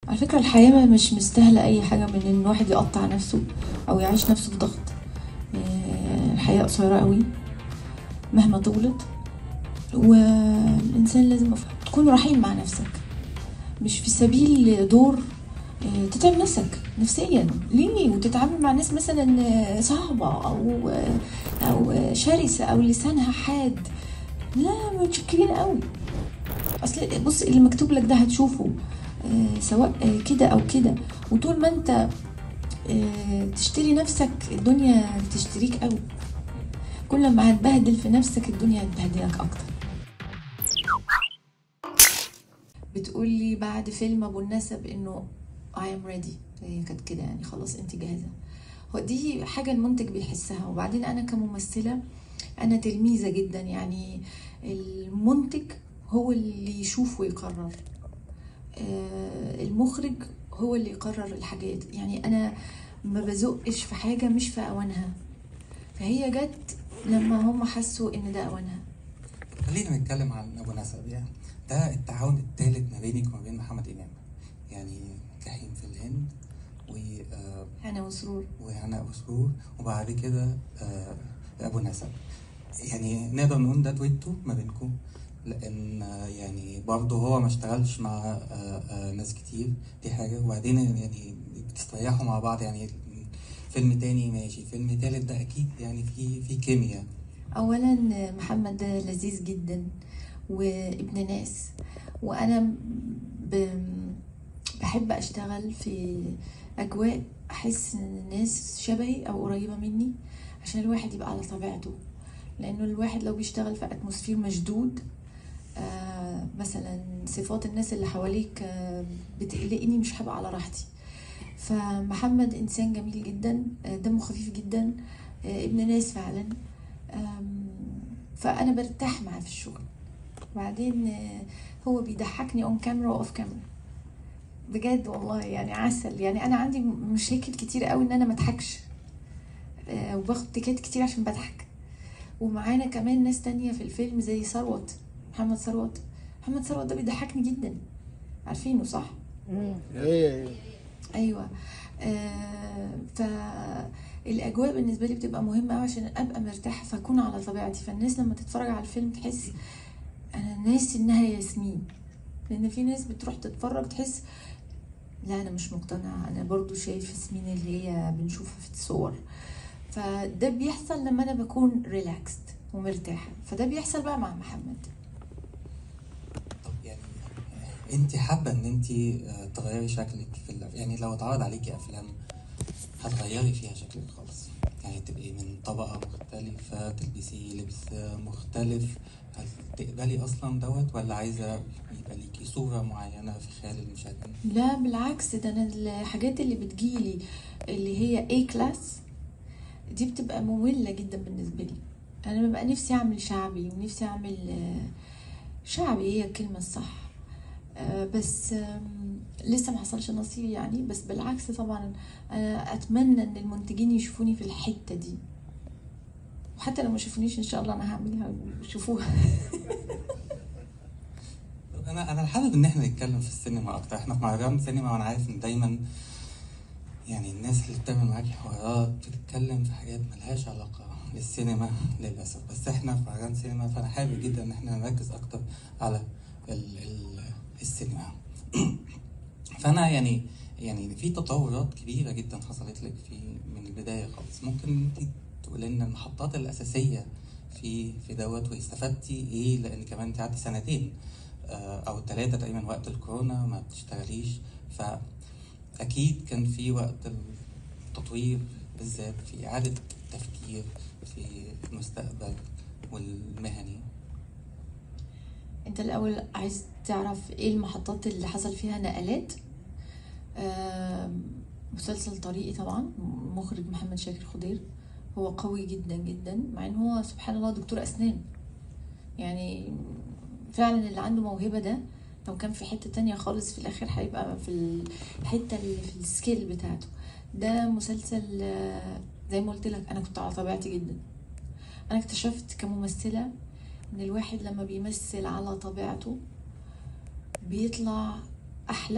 على فكرة الحياة ما- مش مستاهلة أي حاجة من إن الواحد يقطع نفسه أو يعيش نفسه في ضغط آه، الحياة قصيرة قوي مهما طولت والإنسان لازم يف- تكون رحيم مع نفسك مش في سبيل دور آه، تتعب نفسك نفسيا ليه وتتعامل مع ناس مثلا آه، صعبة أو آه، أو آه، شرسة أو لسانها حاد لا متشكرين قوي اصل بص اللي مكتوب لك ده هتشوفه آه، سواء آه، كده او كده وطول ما انت آه، تشتري نفسك الدنيا تشتريك قوي كل ما هتبهدل في نفسك الدنيا هتبهدلك اكتر بتقول لي بعد فيلم ابو النسب انه I am ready هي كانت كده يعني خلاص انت جاهزه هو دي حاجه المنتج بيحسها وبعدين انا كممثله انا تلميذه جدا يعني المنتج هو اللي يشوف ويقرر آه، المخرج هو اللي يقرر الحاجات يعني انا ما بزقش في حاجه مش في اوانها فهي جت لما هم حسوا ان ده اوانها خلينا نتكلم عن ابو نسب يعني ده التعاون الثالث ما بينك وما بين محمد امام يعني جحيم في الهند و آه، انا وسرور وهنا وسرور وبعد كده آه، ابو نسب يعني نقدر نقول ده دويتو ما بينكم لان آه، يعني برضه هو ما اشتغلش مع آه، آه، ناس كتير دي حاجه وبعدين يعني بتستريحوا مع بعض يعني فيلم تاني ماشي فيلم تالت ده اكيد يعني في في كيمياء اولا محمد ده لذيذ جدا وابن ناس وانا ب... بحب اشتغل في اجواء احس ان الناس شبهي او قريبه مني عشان الواحد يبقى على طبيعته لانه الواحد لو بيشتغل في اتموسفير مشدود آه مثلا صفات الناس اللي حواليك آه بتقلقني مش هبقى على راحتي فمحمد انسان جميل جدا آه دمه خفيف جدا آه ابن ناس فعلا آم، فانا برتاح معاه في الشغل وبعدين آه، هو بيضحكني اون كاميرا واوف كاميرا بجد والله يعني عسل يعني انا عندي مشاكل كتير قوي ان انا ما اضحكش آه، وباخد تيكات كتير عشان بضحك ومعانا كمان ناس تانية في الفيلم زي ثروت محمد ثروت محمد ثروت ده بيضحكني جدا عارفينه صح ايه ايه ايوه آه فالاجواء بالنسبه لي بتبقى مهمه قوي عشان ابقى مرتاحه فاكون على طبيعتي فالناس لما تتفرج على الفيلم تحس انا ناسي انها ياسمين لان في ناس بتروح تتفرج تحس لا انا مش مقتنعه انا برضو شايف ياسمين اللي هي بنشوفها في الصور فده بيحصل لما انا بكون ريلاكست ومرتاحه فده بيحصل بقى مع محمد طب يعني انت حابه ان انت تغيري شكلك في ال... يعني لو اتعرض عليكي افلام هتغيري فيها شكلك خالص يعني تبقي من طبقه مختلفه تلبسي لبس مختلف هل تقبلي اصلا دوت ولا عايزه يبقى ليكي صوره معينه في خيال المشاهدين لا بالعكس ده انا الحاجات اللي بتجيلي اللي هي اي كلاس دي بتبقى مملة جدا بالنسبة لي انا ببقى نفسي اعمل شعبي ونفسي اعمل آه، شعبي هي الكلمة الصح آه، بس آم، لسه ما حصلش نصيب يعني بس بالعكس طبعا انا اتمنى ان المنتجين يشوفوني في الحتة دي وحتى لو ما شافونيش ان شاء الله انا هعملها ويشوفوها انا انا حابب ان احنا نتكلم في السينما اكتر احنا في مهرجان سينما وانا عارف ان دايما يعني الناس اللي بتعمل معاكي حوارات بتتكلم في حاجات ملهاش علاقة للسينما للأسف بس احنا في مهرجان سينما فأنا حابب جدا إن احنا نركز أكتر على ال ال السينما فأنا يعني يعني في تطورات كبيرة جدا حصلت لك في من البداية خالص ممكن انت تقول لنا المحطات الأساسية في في دوت واستفدتي ايه لأن كمان انت قعدتي سنتين آه، أو ثلاثة تقريبا وقت الكورونا ما بتشتغليش ف أكيد كان في وقت التطوير بالذات في إعادة التفكير في المستقبل والمهني انت الاول عايز تعرف ايه المحطات اللي حصل فيها نقلات آم، مسلسل طريقي طبعا مخرج محمد شاكر خضير هو قوي جدا جدا مع ان هو سبحان الله دكتور اسنان يعني فعلا اللي عنده موهبة ده لو كان في حتة تانية خالص في الآخر هيبقى في الحتة اللي في السكيل بتاعته ده مسلسل آه، زي ما قلت لك أنا كنت على طبيعتي جدا أنا اكتشفت كممثلة إن الواحد لما بيمثل على طبيعته بيطلع أحلى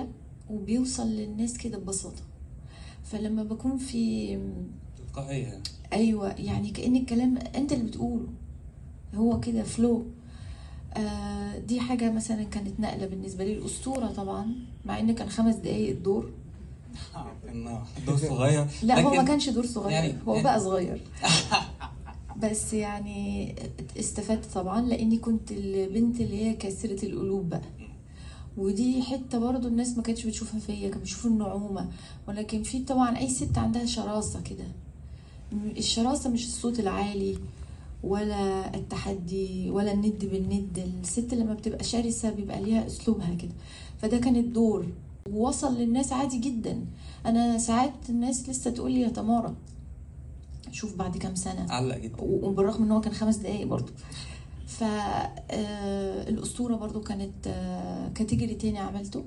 وبيوصل للناس كده ببساطة فلما بكون في تلقائية يعني. ايوه يعني كأن الكلام انت اللي بتقوله هو كده فلو آه دي حاجة مثلا كانت نقلة بالنسبة لي الأسطورة طبعا مع إن كان خمس دقايق الدور كان دور صغير لا هو لكن ما كانش دور صغير يعني- هو يعني- بقى صغير بس يعني استفدت طبعا لاني كنت البنت اللي هي كسرة القلوب بقى ودي حته برضو الناس ما كانتش بتشوفها فيا كانوا بيشوفوا النعومه ولكن في طبعا اي ست عندها شراسه كده الشراسه مش الصوت العالي ولا التحدي ولا الند بالند الست لما بتبقى شرسه بيبقى ليها اسلوبها كده فده كان الدور ووصل للناس عادي جدا انا ساعات الناس لسه تقول لي يا تمارا شوف بعد كام سنه علق جدا وبالرغم ان هو كان خمس دقايق برضو فالأسطورة برضو كانت آه، كاتيجوري تاني عملته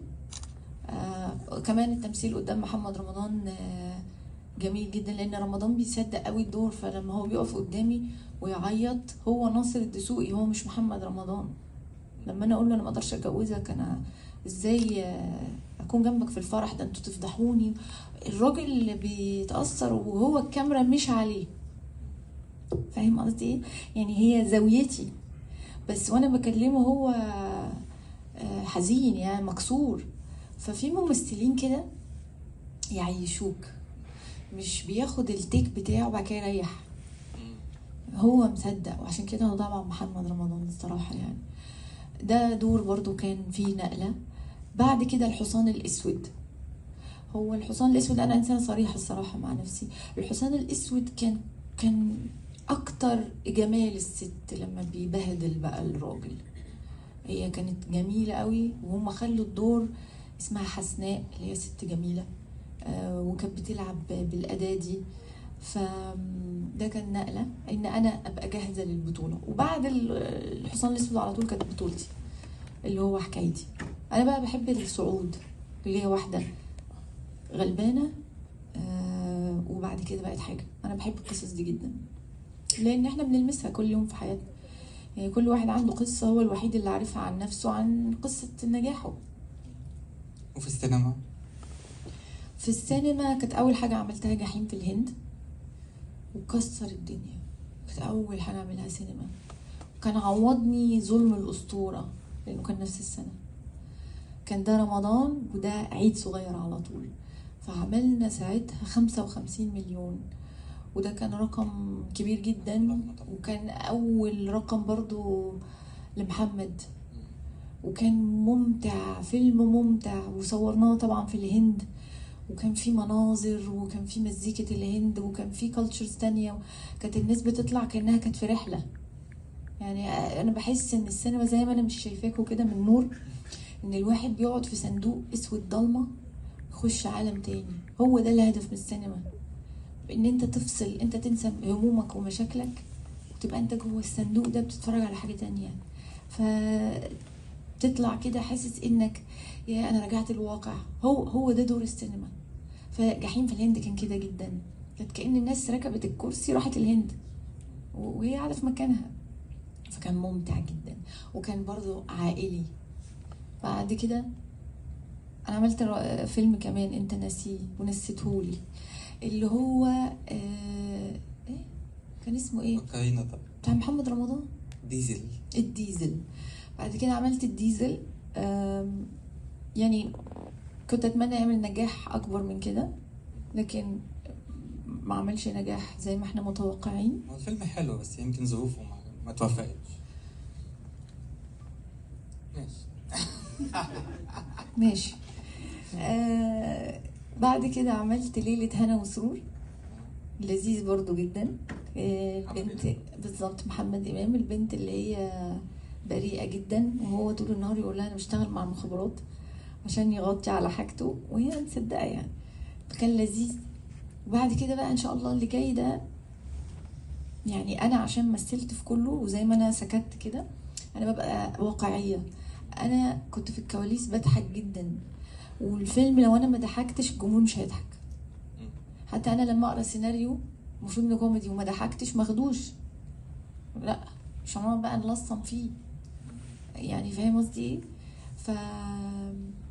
آه، كمان التمثيل قدام محمد رمضان آه، جميل جدا لان رمضان بيصدق قوي الدور فلما هو بيقف قدامي ويعيط هو ناصر الدسوقي هو مش محمد رمضان لما انا اقول له انا ما اقدرش اتجوزك انا ازاي آه، اكون جنبك في الفرح ده انتوا تفضحوني الراجل اللي بيتاثر وهو الكاميرا مش عليه فاهم قصدي ايه يعني هي زاويتي بس وانا بكلمه هو آه، حزين يعني مكسور ففي ممثلين كده يعيشوك مش بياخد التيك بتاعه وبعد كده يريح هو مصدق وعشان كده هو طبعا محمد رمضان الصراحة يعني ده دور برضو كان فيه نقلة بعد كده الحصان الأسود هو الحصان الأسود أنا إنسانة صريحة الصراحة مع نفسي الحصان الأسود كان كان أكتر جمال الست لما بيبهدل بقى الراجل هي كانت جميلة قوي وهم خلوا الدور اسمها حسناء اللي هي ست جميلة آه، وكانت بتلعب بالأداة دي فده كان نقلة إن أنا أبقى جاهزة للبطولة وبعد ال- الحصان الأسود على طول كانت بطولتي اللي هو حكايتي أنا بقى بحب الصعود اللي هي واحدة غلبانة آه، وبعد كده بقت حاجة أنا بحب القصص دي جدا لأن إحنا بنلمسها كل يوم في حياتنا يعني كل واحد عنده قصة هو الوحيد اللي عارفها عن نفسه عن قصة نجاحه وفي السينما في السينما كانت أول حاجة عملتها جحيم في الهند وكسر الدنيا كانت أول حاجة أعملها سينما كان عوضني ظلم الأسطورة لأنه كان نفس السنة كان ده رمضان وده عيد صغير على طول فعملنا ساعتها خمسة وخمسين مليون وده كان رقم كبير جدا وكان أول رقم برضو لمحمد وكان ممتع فيلم ممتع وصورناه طبعا في الهند وكان في مناظر وكان في مزيكة الهند وكان في كالتشرز تانية كانت الناس بتطلع كأنها كانت في رحلة يعني أنا بحس إن السينما زي ما أنا مش شايفاكوا كده من نور إن الواحد بيقعد في صندوق أسود ضلمة يخش عالم تاني هو ده الهدف من السينما إن أنت تفصل أنت تنسى همومك ومشاكلك وتبقى أنت جوه الصندوق ده بتتفرج على حاجة تانية ف تطلع كده حاسس انك يا انا رجعت الواقع هو هو ده دور السينما فجحيم في الهند كان كده جدا كانت كأن الناس ركبت الكرسي راحت الهند و- وهي قاعدة في مكانها فكان ممتع جدا وكان برضو عائلي بعد كده انا عملت ر- فيلم كمان انت ناسيه ونسيتهولي اللي هو آه ايه كان اسمه ايه فكرينا طب بتاع محمد رمضان ديزل الديزل بعد كده عملت الديزل آم، يعني كنت اتمنى يعمل نجاح اكبر من كده لكن ما عملش نجاح زي ما احنا متوقعين هو الفيلم حلو بس يمكن ظروفه ما, ما توفقتش ماشي ماشي آه بعد كده عملت ليلة هنا وسرور لذيذ برضو جدا آه، البنت بالظبط محمد إمام البنت اللي هي بريئة جدا وهو طول النهار يقول لها أنا بشتغل مع المخابرات عشان يغطي على حاجته وهي مصدقة يعني كان لذيذ وبعد كده بقى إن شاء الله اللي جاي ده يعني أنا عشان مثلت في كله وزي ما أنا سكت كده أنا ببقى واقعية أنا كنت في الكواليس بضحك جدا والفيلم لو أنا ما ضحكتش الجمهور مش هيضحك حتى انا لما اقرا سيناريو المفروض انه كوميدي وما ضحكتش ماخدوش لا مش هنقعد بقى نلصم فيه يعني فاهم قصدي ايه ف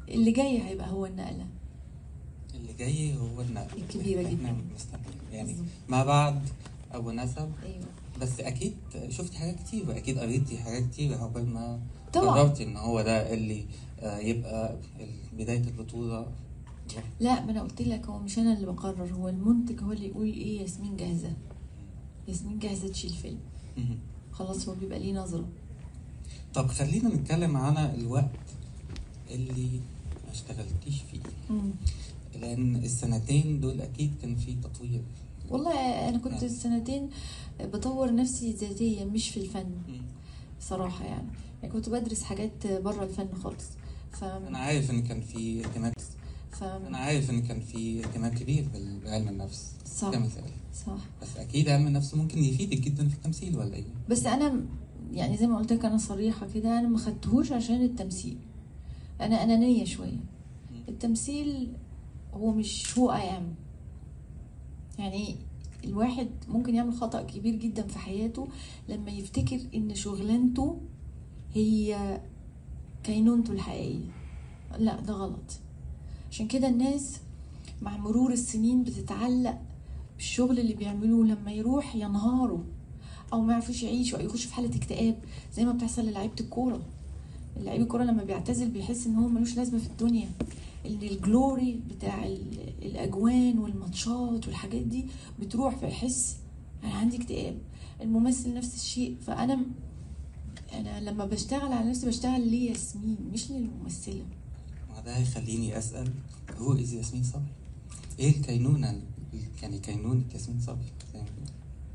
اللي جاي هيبقى هو النقله اللي جاي هو النقل الكبيرة احنا جدا. مستنيين يعني بالظبط. ما بعد ابو نسب ايوه بس اكيد شفتي حاجات كتير واكيد قريتي حاجات كتير عقبال ما طبعاً. قررتي ان هو ده اللي آه، يبقى ال- بدايه البطوله لا ما انا قلت لك هو مش انا اللي بقرر هو المنتج هو اللي يقول ايه ياسمين جاهزه ياسمين جاهزه تشيل فيلم مهم. خلاص هو بيبقى ليه نظره طب خلينا نتكلم عن الوقت اللي ما اشتغلتيش فيه مم. لان السنتين دول اكيد كان في تطوير والله انا كنت سنتين بطور نفسي ذاتيا مش في الفن مم. صراحه يعني يعني كنت بدرس حاجات بره الفن خالص ف انا عارف ان كان في اهتمام ف انا عارف ان كان في اهتمام كبير بال- بعلم النفس صح كمثال صح بس اكيد علم النفس ممكن يفيدك جدا في التمثيل ولا ايه؟ بس انا يعني زي ما قلت لك انا صريحه كده انا ما خدتهوش عشان التمثيل انا انانيه شويه التمثيل هو مش هو اي ام يعني الواحد ممكن يعمل خطأ كبير جدا في حياته لما يفتكر ان شغلانته هي كينونته الحقيقية لا ده غلط عشان كده الناس مع مرور السنين بتتعلق بالشغل اللي بيعملوه لما يروح ينهاروا او ما يعرفوش يعيشوا او يخشوا في حالة اكتئاب زي ما بتحصل للعيبة الكورة لعيب الكورة لما بيعتزل بيحس ان هو ملوش لازمة في الدنيا ان الجلوري بتاع ال- الاجوان والماتشات والحاجات دي بتروح فيحس انا عندي اكتئاب الممثل نفس الشيء فانا انا لما بشتغل على نفسي بشتغل ليه ياسمين مش للممثله ما ده هيخليني اسال هو از ياسمين صبري؟ ايه الكينونه ال- يعني كينونه ياسمين صبري؟ زي ما بيقولوا.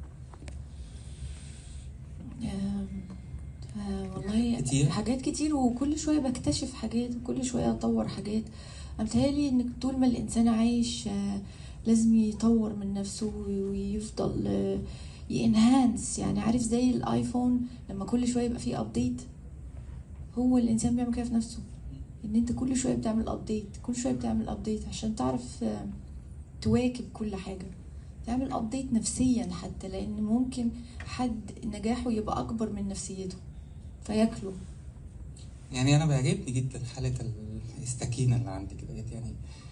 آم، آه، والله كتير؟ حاجات كتير وكل شويه بكتشف حاجات وكل شويه اطور حاجات انا متهيألي ان طول ما الانسان عايش آه، لازم يطور من نفسه ويفضل آه، ينهانس يعني عارف زي الايفون لما كل شويه يبقى فيه ابديت هو الانسان بيعمل كده في نفسه ان انت كل شويه بتعمل ابديت كل شويه بتعمل ابديت عشان تعرف آه، تواكب كل حاجه تعمل ابديت نفسيا حتى لان ممكن حد نجاحه يبقى اكبر من نفسيته فياكله يعني انا بيعجبني جدا حاله ال- السكينه اللي عندك ديت يعني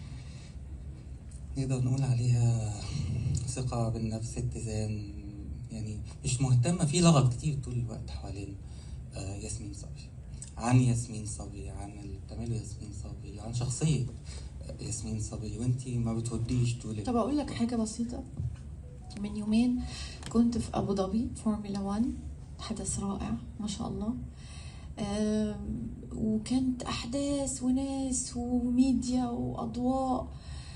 نقدر نقول عليها ثقه بالنفس اتزان يعني مش مهتمه في لغط كتير طول الوقت حوالين آه، ياسمين صبري عن ياسمين صبري عن اللي بتعمله ياسمين صبري عن شخصيه آه، ياسمين صبري وانتي ما بترديش تقولي طب اقول لك حاجه بسيطه من يومين كنت في ابو ظبي فورمولا 1 حدث رائع ما شاء الله آم، وكانت احداث وناس وميديا واضواء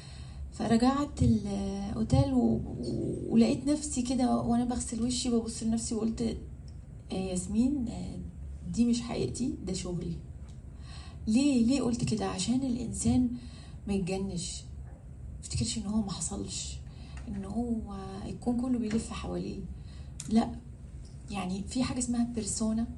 فرجعت الاوتيل و... و- ولقيت نفسي كده وانا بغسل وشي ببص لنفسي وقلت آه، ياسمين آه، دي مش حقيقتي ده شغلي ليه ليه قلت كده عشان الانسان ما يتجنش افتكرش ان هو ما حصلش ان هو الكون كله بيلف حواليه لا يعني في حاجه اسمها بيرسونا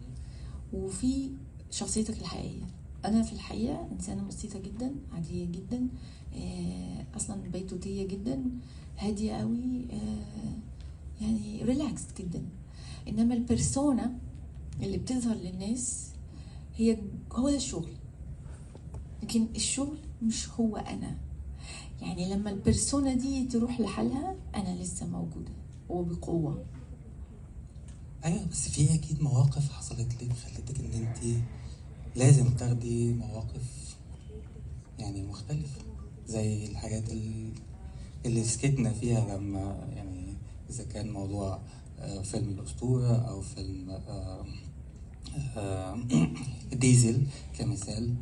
وفي شخصيتك الحقيقيه انا في الحقيقه انسانه بسيطه جدا عاديه جدا آه، اصلا بيتوتيه جدا هاديه قوي آه، يعني ريلاكس جدا انما البيرسونا اللي بتظهر للناس هي هو ده الشغل لكن الشغل مش هو انا يعني لما البرسونا دي تروح لحالها انا لسه موجوده وبقوه ايوه بس في اكيد مواقف حصلت لك خلتك ان انت لازم تاخدي مواقف يعني مختلفة زي الحاجات ال- اللي سكتنا فيها لما يعني اذا كان موضوع آه، فيلم الاسطورة او فيلم آه، آه، ديزل كمثال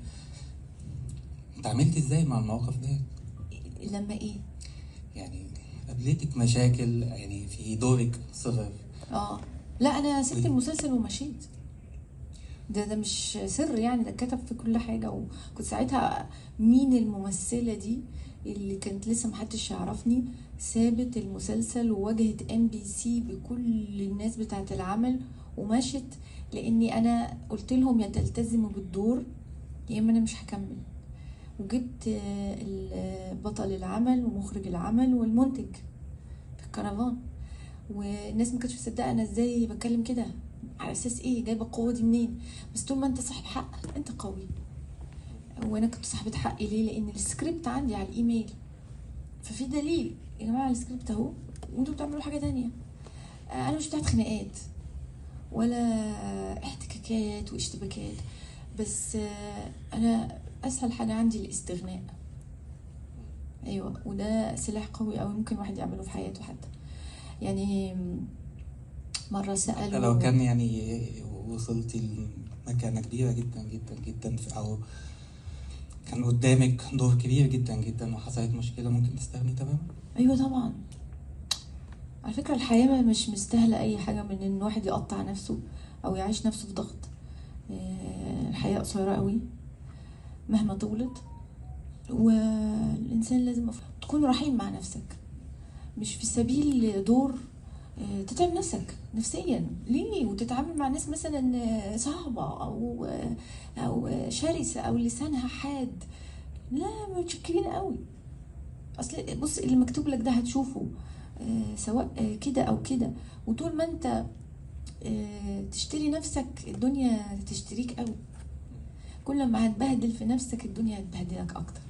اتعاملتي ازاي مع المواقف ديت؟ لما ايه يعني قابلتك مشاكل يعني في دورك صغر اه لا انا سبت المسلسل ومشيت ده ده مش سر يعني ده اتكتب في كل حاجه وكنت ساعتها مين الممثله دي اللي كانت لسه محدش يعرفني سابت المسلسل وواجهت ام بي سي بكل الناس بتاعه العمل ومشت لاني انا قلت لهم يا تلتزموا بالدور يا اما انا مش هكمل وجبت آه، ال- بطل العمل ومخرج العمل والمنتج في الكرفان والناس ما كانتش مصدقه انا ازاي بتكلم كده على اساس ايه جايبه القوه دي منين بس طول ما انت صاحب حق انت قوي وانا كنت صاحبة حقي ليه لان السكريبت عندي على الايميل ففي دليل يا جماعة السكريبت اهو وانتوا بتعملوا حاجة تانية انا مش بتاعت خناقات ولا احتكاكات واشتباكات بس آه، انا اسهل حاجة عندي الاستغناء ايوه وده سلاح قوي قوي ممكن واحد يعمله في حياته حتى يعني مرة سألوا لو كان يعني وصلتي لمكانة كبيرة جدا جدا جدا في أو كان قدامك دور كبير جدا جدا وحصلت مشكلة ممكن تستغني تماما ايوه طبعا على فكرة الحياة ما- مش مستاهلة أي حاجة من إن واحد يقطع نفسه أو يعيش نفسه في ضغط آه، الحياة قصيرة قوي مهما طولت والإنسان لازم أف- تكون رحيم مع نفسك مش في سبيل دور آه، تتعب نفسك نفسيا ليه وتتعامل مع ناس مثلا آه، صعبة أو آه، أو آه، شرسة أو لسانها حاد لا متشكرين قوي اصل بص اللي مكتوب لك ده هتشوفه آه، سواء آه، كده او كده وطول ما انت آه، تشتري نفسك الدنيا تشتريك قوي كل ما هتبهدل في نفسك الدنيا هتبهدلك اكتر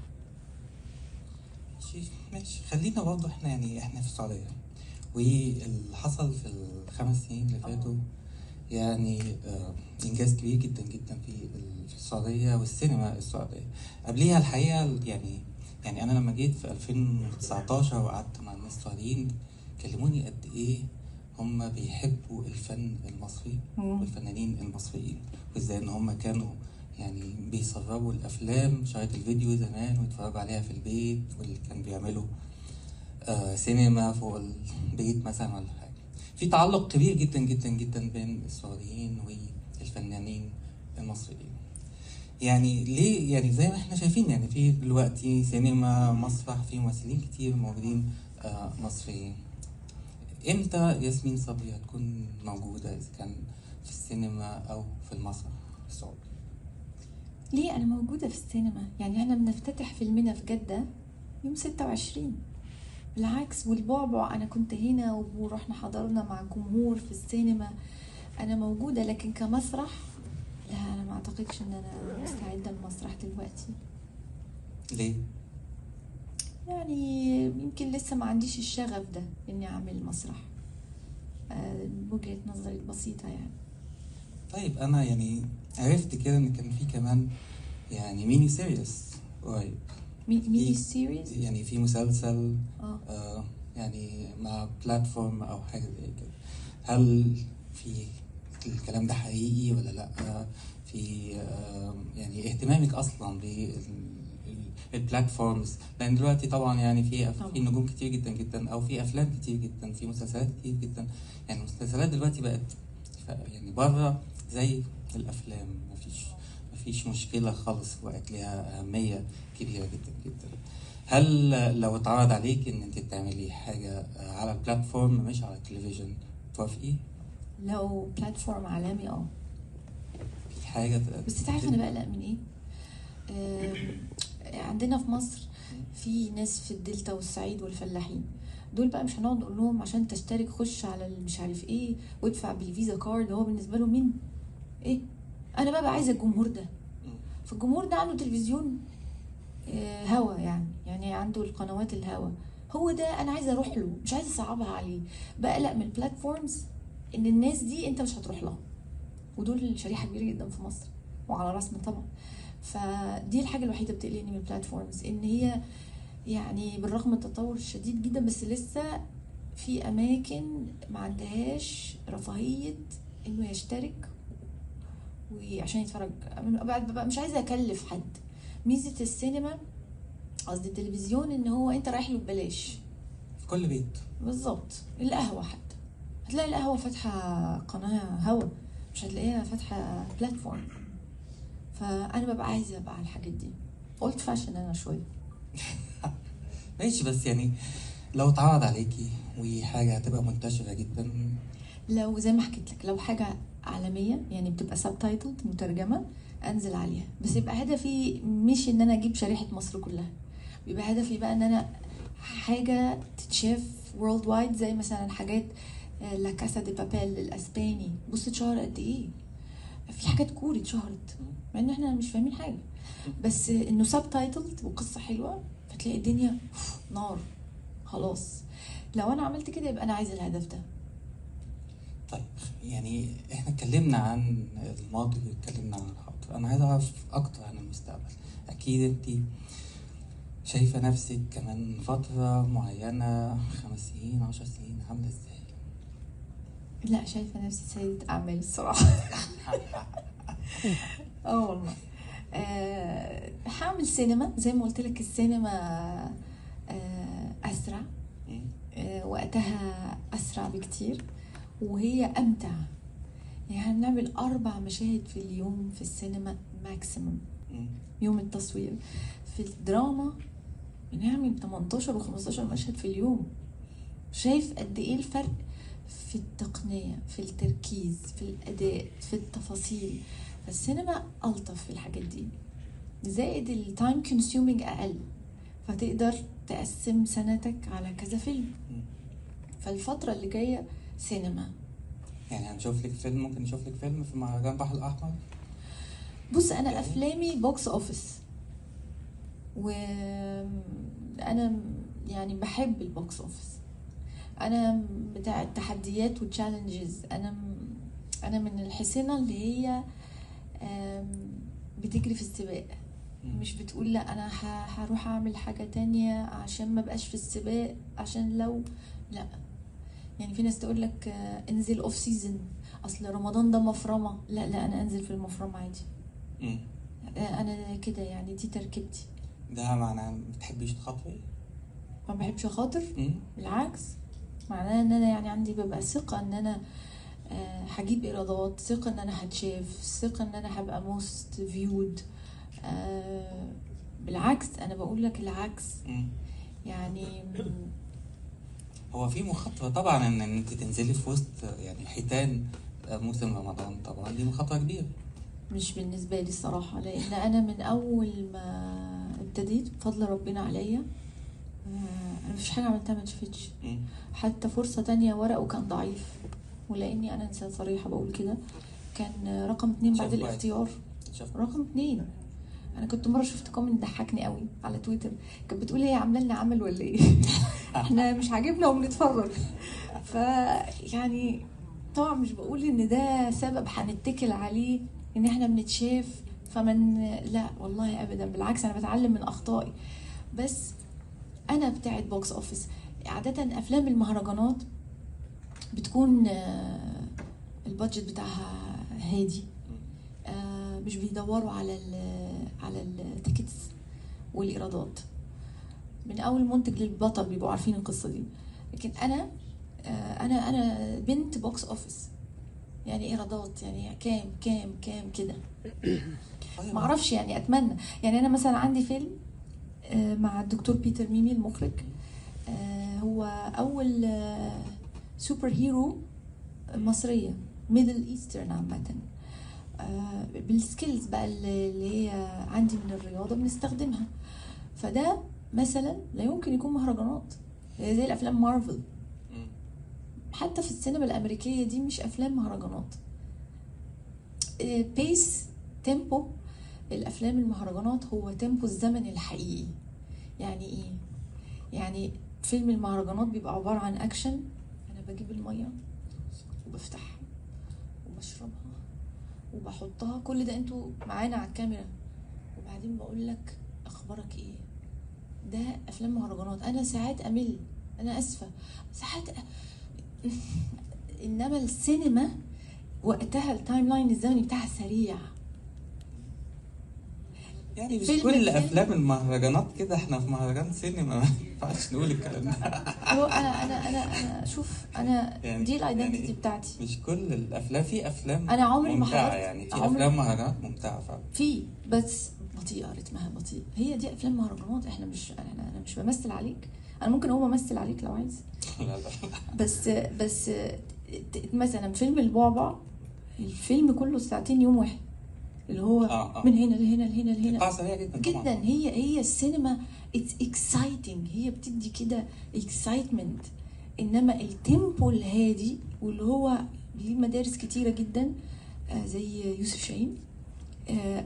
ماشي ماشي خلينا برضه احنا يعني احنا في السعودية واللي حصل في الخمس سنين اللي فاتوا يعني آه، انجاز كبير جدا جدا في ال- في السعوديه والسينما السعوديه قبليها الحقيقه يعني يعني انا لما جيت في 2019 وقعدت مع الناس السعوديين كلموني قد ايه هم بيحبوا الفن المصري مم. والفنانين المصريين وازاي ان هم كانوا يعني بيصوروا الافلام شرايط الفيديو زمان ويتفرجوا عليها في البيت واللي كان بيعملوا آه سينما فوق البيت مثلا ولا حاجه في تعلق كبير جدا جدا جدا بين السعوديين والفنانين المصريين يعني ليه يعني زي ما احنا شايفين يعني في دلوقتي سينما مسرح في ممثلين كتير موجودين آه مصريين امتى ياسمين صبري هتكون موجودة إذا كان في السينما أو في المسرح السعودي؟ ليه انا موجوده في السينما يعني احنا بنفتتح فيلمنا في جده يوم 26 بالعكس والبعبع انا كنت هنا ورحنا حضرنا مع الجمهور في السينما انا موجوده لكن كمسرح لا انا ما اعتقدش ان انا مستعده للمسرح دلوقتي ليه؟ يعني يمكن لسه ما عنديش الشغف ده اني اعمل مسرح آه، وجهة نظري البسيطة يعني طيب أنا يعني عرفت كده إن كان في كمان يعني ميني سيريس قريب مي- ميني في- سيريز يعني في مسلسل اه آه يعني مع بلاتفورم أو حاجة زي كده هل في الكلام ده حقيقي ولا لأ؟ في آه يعني اهتمامك أصلا بالبلاتفورمز لأن دلوقتي طبعا يعني في في طبعاً. نجوم كتير جدا جدا أو في أفلام كتير جدا في مسلسلات كتير جدا يعني المسلسلات دلوقتي بقت ف- يعني بره زي الأفلام مفيش مفيش مشكلة خالص وبقت لها أهمية كبيرة جدا جدا هل لو اتعرض عليك ان انت تعملي حاجة على البلاتفورم مش على التلفزيون توافقي؟ لو بلاتفورم عالمي اه في حاجة بس انت عارف انا بقلق من ايه آم، عندنا في مصر في ناس في الدلتا والصعيد والفلاحين دول بقى مش هنقعد نقول لهم عشان تشترك خش على ال- مش عارف ايه وادفع بالفيزا كارد هو بالنسبه له مين ايه انا بقى, بقى عايزه الجمهور ده فالجمهور ده عنده تلفزيون آه، هوا يعني يعني عنده القنوات الهوا هو ده انا عايزه اروح له مش عايزه اصعبها عليه بقلق من البلاتفورمز ان الناس دي انت مش هتروح لها ودول شريحه كبيره جدا في مصر وعلى راسنا طبعا فدي الحاجه الوحيده بتقلقني من البلاتفورمز ان هي يعني بالرغم من التطور الشديد جدا بس لسه في اماكن ما عندهاش رفاهيه انه يشترك وعشان يتفرج بعد بقى مش عايزه اكلف حد ميزه السينما قصدي التلفزيون ان هو انت رايح له ببلاش في كل بيت بالظبط القهوه حتى هتلاقي القهوه فاتحه قناه هوا مش هتلاقيها فاتحه بلاتفورم فانا ببقى عايزه ابقى على الحاجات دي قلت فاشن انا شويه ماشي بس يعني لو اتعرض عليكي وحاجة هتبقى منتشرة جدا لو زي ما حكيت لك لو حاجه عالميه يعني بتبقى سبتايتلد مترجمه انزل عليها بس يبقى هدفي مش ان انا اجيب شريحه مصر كلها بيبقى هدفي بقى ان انا حاجه تتشاف وورلد وايد زي مثلا حاجات لا كاسا دي بابيل الاسباني بص اتشهر قد ايه في حاجات كوري اتشهرت مع ان احنا مش فاهمين حاجه بس انه سب تايتلد وقصه حلوه فتلاقي الدنيا نار خلاص لو انا عملت كده يبقى انا عايزه الهدف ده طيب يعني احنا اتكلمنا عن الماضي واتكلمنا عن الحاضر انا عايز اعرف اكتر عن المستقبل اكيد انت شايفة نفسك كمان فترة معينة خمس سنين عشر سنين عاملة ازاي؟ لا شايفه نفسي سيده اعمال الصراحه اه والله آه، هعمل سينما زي ما قلت لك السينما آه، اسرع مم. آه، وقتها اسرع بكتير وهي امتع يعني هنعمل اربع مشاهد في اليوم في السينما ماكسيمم مم. يوم التصوير في الدراما بنعمل 18 و15 مشهد في اليوم شايف قد ايه الفرق في التقنية في التركيز في الأداء في التفاصيل فالسينما ألطف في الحاجات دي زائد التايم كونسيومينج أقل فتقدر تقسم سنتك على كذا فيلم مم. فالفترة اللي جاية سينما يعني هنشوف لك فيلم ممكن نشوف لك فيلم في مهرجان البحر الأحمر بص انا افلامي بوكس اوفيس وانا يعني بحب البوكس اوفيس انا بتاع التحديات والتشالنجز انا انا من الحصينه اللي هي آم، بتجري في السباق مم. مش بتقول لا انا ه- هروح اعمل حاجه تانية عشان ما بقاش في السباق عشان لو لا يعني في ناس تقول لك آه، انزل اوف سيزون اصل رمضان ده مفرمه لا لا انا انزل في المفرمه عادي مم. آه، انا كده يعني دي تركيبتي ده معناه ما بتحبيش تخاطري؟ ما بحبش اخاطر مم. بالعكس معناه ان انا يعني عندي ببقى ثقه ان انا آه، هجيب ايرادات ثقه ان انا هتشاف ثقه ان انا هبقى موست فيود بالعكس انا بقول لك العكس مم. يعني هو في مخاطرة طبعا ان إن انت تنزلي في وسط يعني حيتان موسم رمضان طبعا دي مخاطرة كبيرة مش بالنسبة لي الصراحة لأن أنا من أول ما ابتديت بفضل ربنا عليا آه، أنا مفيش حاجة عملتها ما اتشافتش مم. حتى فرصة تانية ورقه كان ضعيف ولأني أنا إنسان صريحة بقول كده كان رقم اتنين بعد شاف كويس. الاختيار شاف رقم اتنين أنا كنت مرة شفت كومنت ضحكني قوي على تويتر كانت بتقول هي عاملة لنا عمل ولا إيه إحنا مش عاجبنا وبنتفرج ف يعني طبعا مش بقول إن ده سبب هنتكل عليه إن إحنا بنتشاف فمن لا والله أبدا بالعكس أنا بتعلم من أخطائي بس أنا بتاعت بوكس أوفيس عادة أفلام المهرجانات بتكون آه، البادجت بتاعها هادي آه، مش بيدوروا على ال على التيكتس والايرادات من اول منتج للبطل بيبقوا عارفين القصه دي لكن انا آه، انا انا بنت بوكس اوفيس يعني ايرادات يعني كام كام كام كده طيب. ما اعرفش يعني اتمنى يعني انا مثلا عندي فيلم آه، مع الدكتور بيتر ميمي المخرج آه، هو اول آه، سوبر هيرو مصريه ميدل ايسترن عامه آه، بالسكيلز بقى اللي اللي هي عندي من الرياضه بنستخدمها فده مثلا لا يمكن يكون مهرجانات هي زي الافلام مارفل مم. حتى في السينما الامريكيه دي مش افلام مهرجانات آه، بيس تيمبو الافلام المهرجانات هو تيمبو الزمن الحقيقي يعني ايه يعني فيلم المهرجانات بيبقى عباره عن اكشن انا بجيب الميه وبفتحها وبشربها وبحطها كل ده انتوا معانا على الكاميرا وبعدين بقول لك اخبارك ايه ده افلام مهرجانات انا ساعات امل انا اسفه ساعات أ... انما السينما وقتها التايم لاين الزمني بتاعها سريع يعني مش فيلم- كل فيلم. افلام المهرجانات كده احنا في مهرجان سينما ما ينفعش نقول الكلام ده هو انا انا انا انا شوف انا يعني- دي الايدنتيتي يعني- بتاعتي مش كل الافلام في افلام أنا عمري ما ممتعة حضرت- يعني في عمري- افلام مهرجانات ممتعة فعلا في بس بطيئه رتمها بطيء هي دي افلام مهرجانات احنا مش انا انا مش بمثل عليك انا ممكن اقوم امثل عليك لو عايز لا لا بس بس ت- مثلا فيلم البعبع الفيلم كله ساعتين يوم واحد اللي هو آه، آه. من هنا لهنا لهنا لهنا ايقاع سريع جدا طبعا جدا هي هي السينما اتس اكسايتنج هي بتدي كده اكسايتمنت انما التيمبو الهادي واللي هو ليه مدارس كتيره جدا آه، زي يوسف شاهين آه،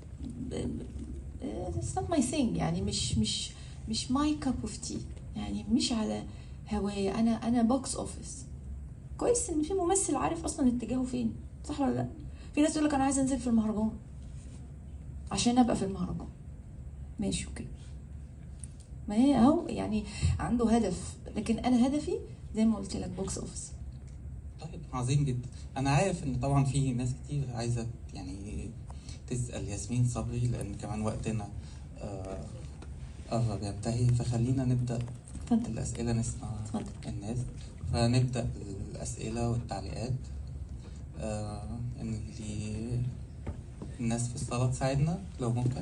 اتس نوت ماي ثينج يعني مش مش مش ماي كاب اوف تي يعني مش على هواية انا انا بوكس اوفيس كويس ان في ممثل عارف اصلا اتجاهه فين صح ولا لا في ناس تقول لك انا عايز انزل في المهرجان عشان ابقى في المهرجان ماشي اوكي ما هي اهو يعني عنده هدف لكن انا هدفي زي ما قلت لك بوكس اوفيس طيب عظيم جدا انا عارف ان طبعا في ناس كتير عايزه يعني تسال ياسمين صبري لان كمان وقتنا آه، قرب ينتهي فخلينا نبدا اتفضل الاسئله نسمع اتفضل. الناس فنبدا الاسئله والتعليقات آه، ان اللي الناس في الصاله تساعدنا لو ممكن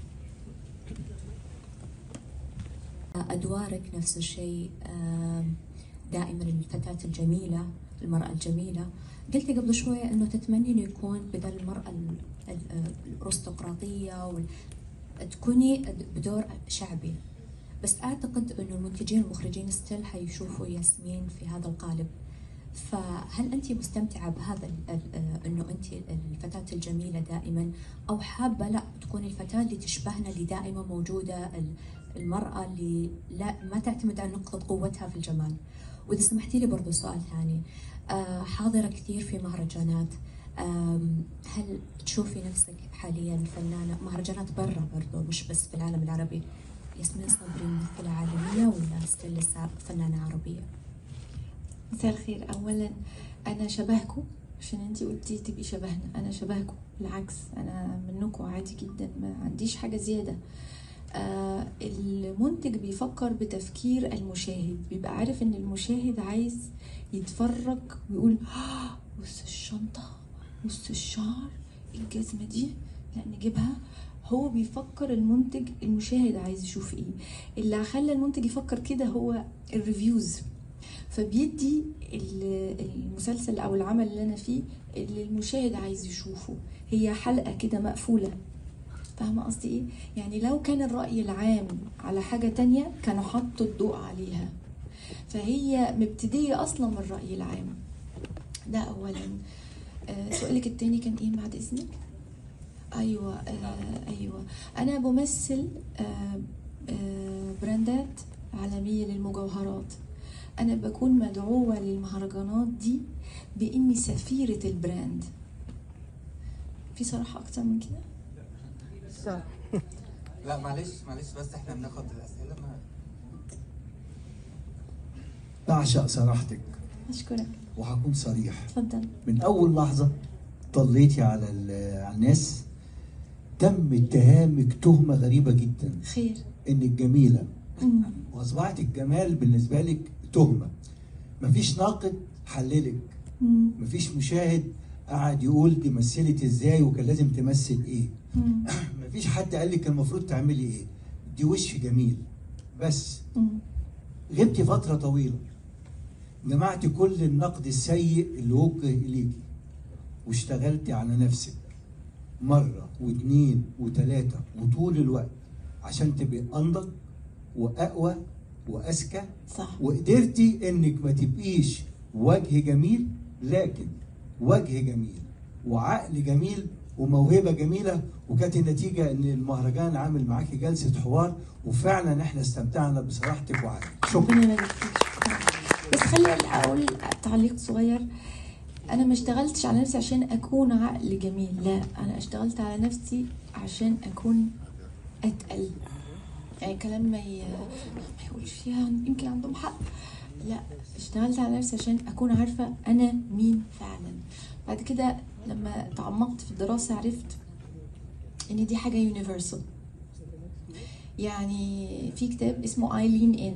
أدوارك نفس الشيء آم، دائما الفتاة الجميلة المرأة الجميلة قلتي قبل شوية أنه تتمني أنه يكون بدل المرأة ال- ال- الأرستقراطية وال... تكوني بدور شعبي بس أعتقد أنه المنتجين والمخرجين ستيل حيشوفوا ياسمين في هذا القالب فهل أنت مستمتعة بهذا ال- ال- أنه أنت الفتاة الجميلة دائما أو حابة لا تكون الفتاة اللي تشبهنا اللي دائما موجودة ال- المرأة اللي لا ما تعتمد على نقطة قوتها في الجمال وإذا سمحتي لي برضو سؤال ثاني آه، حاضرة كثير في مهرجانات آم، هل تشوفي نفسك حاليا فنانة مهرجانات برا برضو مش بس في العالم العربي ياسمين صبري ممثلة عالمية ولا ستيل لسه فنانة عربية؟ مساء الخير اولا انا شبهكم عشان انتي قلتي تبقي شبهنا انا شبهكم بالعكس انا منكم عادي جدا ما عنديش حاجه زياده آه المنتج بيفكر بتفكير المشاهد بيبقى عارف ان المشاهد عايز يتفرج ويقول آه بص الشنطه بص الشعر الجزمه دي لا نجيبها هو بيفكر المنتج المشاهد عايز يشوف ايه اللي خلى المنتج يفكر كده هو الريفيوز فبيدي ال- المسلسل او العمل اللي انا فيه اللي المشاهد عايز يشوفه هي حلقه كده مقفوله فاهمه قصدي ايه يعني لو كان الراي العام على حاجه تانية كانوا حطوا الضوء عليها فهي مبتديه اصلا من الراي العام ده اولا آه سؤالك التاني كان ايه بعد اذنك ايوه آه ايوه انا بمثل آه آه براندات عالميه للمجوهرات انا بكون مدعوه للمهرجانات دي باني سفيره البراند في صراحه اكتر من كده صح لا معلش معلش بس احنا بناخد الاسئله ما بعشق صراحتك اشكرك وهكون صريح اتفضل من اول لحظه طليتي على ال- على الناس تم اتهامك تهمه غريبه جدا خير انك جميله مم. واصبحت الجمال بالنسبه لك تهمه مفيش ناقد حللك مم. مفيش مشاهد قعد يقول دي مثلت ازاي وكان لازم تمثل ايه مم. مفيش حد قال لك المفروض تعملي ايه دي وش جميل بس مم. غبتي فترة طويلة جمعت كل النقد السيء اللي وجه إليكي واشتغلتي على نفسك مرة واثنين وثلاثة وطول الوقت عشان تبقي أنضج وأقوى وأذكى صح وقدرتي إنك ما تبقيش وجه جميل لكن وجه جميل وعقل جميل وموهبة جميلة وكانت النتيجة إن المهرجان عامل معاكي جلسة حوار وفعلا إحنا استمتعنا بصراحتك وعقلك شكرا ربنا يبارك فيك شكرا بس خليني اقول تعليق صغير انا ما اشتغلتش على نفسي عشان اكون عقل جميل لا انا اشتغلت على نفسي عشان اكون اتقل يعني كلام ما ي... ما يقولش فيها يمكن عندهم حق لا اشتغلت على نفسي عشان اكون عارفه انا مين فعلا بعد كده لما تعمقت في الدراسه عرفت ان دي حاجه يونيفرسال يعني في كتاب اسمه ايلين ان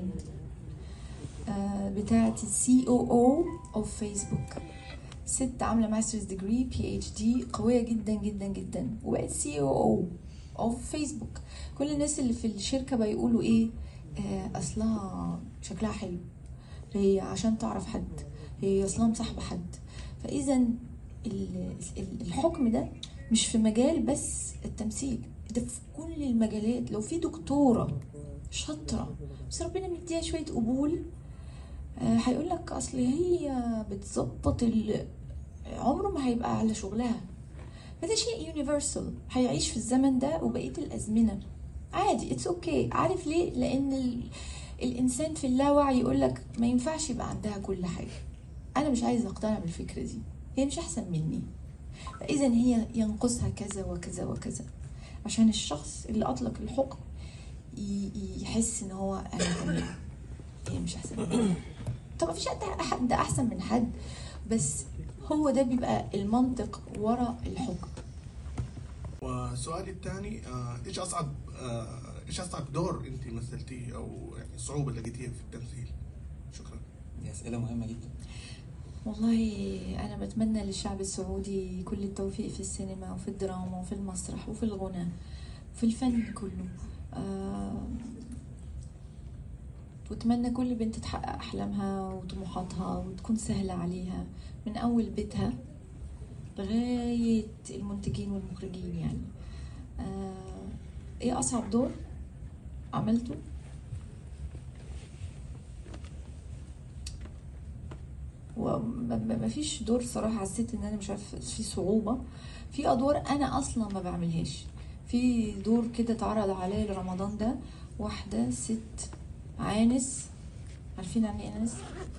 بتاعت السي او او اوف فيسبوك ست عامله ماسترز ديجري بي اتش دي قويه جدا جدا جدا وبقت سي او او اوف فيسبوك كل الناس اللي في الشركه بيقولوا ايه آه اصلها شكلها حلو هي عشان تعرف حد هي اصلها مصاحبه حد فاذا ال- ال- الحكم ده مش في مجال بس التمثيل ده في كل المجالات لو في دكتوره شاطره بس ربنا مديها شويه قبول آه، هيقول لك اصل هي بتظبط ال عمره ما هيبقى على شغلها فده شيء يونيفرسال هيعيش في الزمن ده وبقيه الازمنه عادي اتس اوكي okay. عارف ليه لان ال... الانسان في اللاوعي يقول لك ما ينفعش يبقى عندها كل حاجه انا مش عايزه اقتنع بالفكره دي هي مش احسن مني فاذا هي ينقصها كذا وكذا وكذا عشان الشخص اللي اطلق الحكم ي- يحس ان هو انا تمام هي مش احسن مني طب مفيش حد حد احسن من حد بس هو ده بيبقى المنطق ورا الحكم وسؤالي الثاني آه، ايش اصعب آه، ايش اصعب دور انت مثلتيه او يعني صعوبه لقيتيها في التمثيل؟ شكرا. دي اسئله مهمه جدا والله أنا بتمنى للشعب السعودي كل التوفيق في السينما وفي الدراما وفي المسرح وفي الغنى وفي الفن كله آه، وأتمنى كل بنت تحقق أحلامها وطموحاتها وتكون سهلة عليها من أول بيتها لغاية المنتجين والمخرجين يعني آه، إيه أصعب دور عملته؟ وما فيش دور صراحة حسيت ان انا مش عارف في صعوبة في ادوار انا اصلا ما بعملهاش في دور كده اتعرض عليا رمضان ده واحدة ست عانس عارفين يعني ايه عانس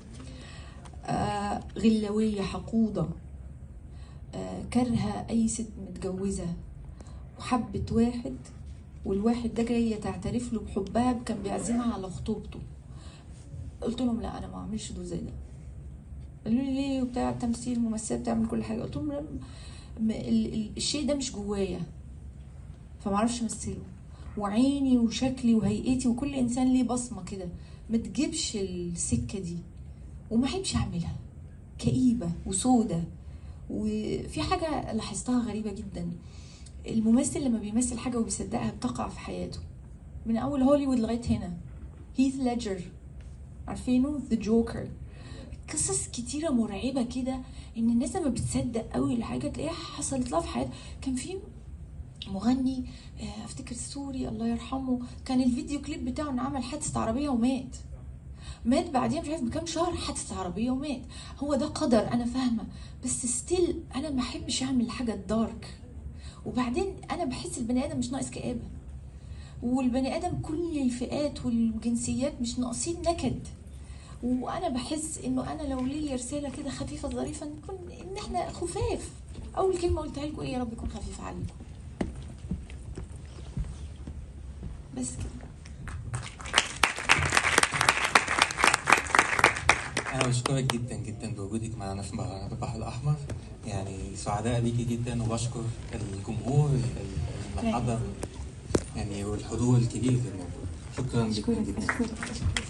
آه غلوية حقودة آه كارهة اي ست متجوزة وحبت واحد والواحد ده جاية تعترف له بحبها كان بيعزمها على خطوبته قلت لهم لا انا ما اعملش دور زي ده قالوا لي ليه وبتاع التمثيل ممثله بتعمل كل حاجه قلت لهم لا، م- ال- ال- الشيء ده مش جوايا فما اعرفش امثله وعيني وشكلي وهيئتي وكل انسان ليه بصمه كده ما تجيبش السكه دي وما احبش اعملها كئيبه وسودة وفي حاجه لاحظتها غريبه جدا الممثل لما بيمثل حاجه وبيصدقها بتقع في حياته من اول هوليوود لغايه هنا هيث ليدجر عارفينه ذا جوكر قصص كتيرة مرعبة كده ان الناس لما بتصدق قوي الحاجة تلاقيها حصلت لها في حياتها كان في مغني آه، افتكر سوري الله يرحمه كان الفيديو كليب بتاعه انه عمل حادثة عربية ومات مات بعديها مش عارف بكام شهر حادثة عربية ومات هو ده قدر انا فاهمة بس ستيل انا ما احبش اعمل حاجة دارك وبعدين انا بحس البني ادم مش ناقص كآبة والبني ادم كل الفئات والجنسيات مش ناقصين نكد وانا بحس انه انا لو ليا رساله كده خفيفه ظريفه نكون ان احنا خفاف اول كلمه قلتها لكم ايه يا رب يكون خفيف عليكم بس كده انا بشكرك جدا جدا بوجودك معنا في مهرجان البحر الاحمر يعني سعداء بيكي جدا وبشكر الجمهور اللي حضر يعني والحضور الكبير للموضوع شكرا جدا اشكرك جدا اشكرك